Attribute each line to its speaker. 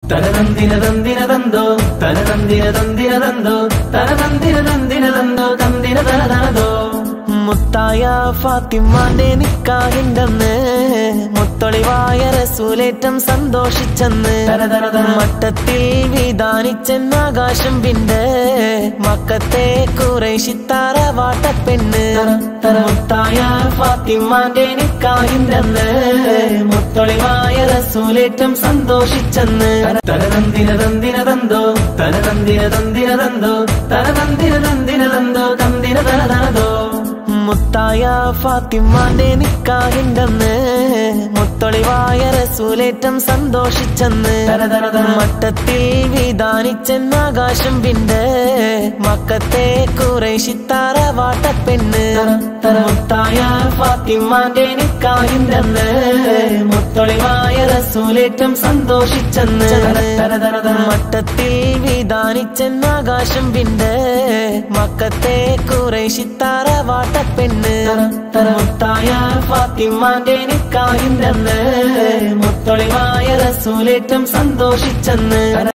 Speaker 1: തനതന്തിന തന്തിന തന്തോ തനതന്തിന തന്തിന തന്തോ തനതന്തിന തന്തിന തന്തോ തന്തിന തനതനതോ
Speaker 2: മുത്തായ ഫാത്തിമാന്റെ നിക്കാഹിണ്ടെന്ന് മുത്തൊളിവായ റസൂലേറ്റം സന്തോഷിച്ചെന്ന് മട്ടത്തിൽ വിധാനിച്ചെന്ന് ആകാശം പിണ്ട് മക്കത്തെ കുറേശിത്താറ വാട്ടപ്പെണ്ണ് മുത്തായ ഫാത്തിമാന്റെ നിക്കാഹിണ്ടെന്ന് മുത്തൊളിവായ റസൂലേറ്റം സന്തോഷിച്ചെന്ന്
Speaker 1: തനതന്തിന തന്തിന തന്തോ തനതന്തിന തന്തിന തന്തോ തനതന്തിന തന്തിന തന്തോ തന്തിന തനതനതോ
Speaker 2: മുത്തായ ഫാത്തിമാന്റെ നിക്കാഹിണ്ടെന്ന് മുത്തൊളിവായ റസൂലേറ്റം സന്തോഷിച്ചെന്ന് മട്ടത്തിൽ വിധാനിച്ചെന്ന് ആകാശം പിണ്ട് മക്കത്തെ കുറേശിത്താറ വാട്ടപ്പെണ്ണ് മുത്തായ ഫാത്തിമാന്റെ നിക്കാഹിണ്ടെന്ന് മുത്തൊളിവായ റസൂലേറ്റം സന്തോഷിച്ചെന്ന് മട്ടത്തിൽ വിധാനിച്ചെന്ന് ആകാശം പിണ്ട് മക്കത്തെ കുറേശിത്താറ വാട്ടപ്പെണ്ണ് മുത്തായ ഫാത്തിമാന്റെ നിക്കാഹിണ്ടെന്ന് മുത്തൊളിവായ റസൂലേറ്റം സന്തോഷിച്ചെന്ന്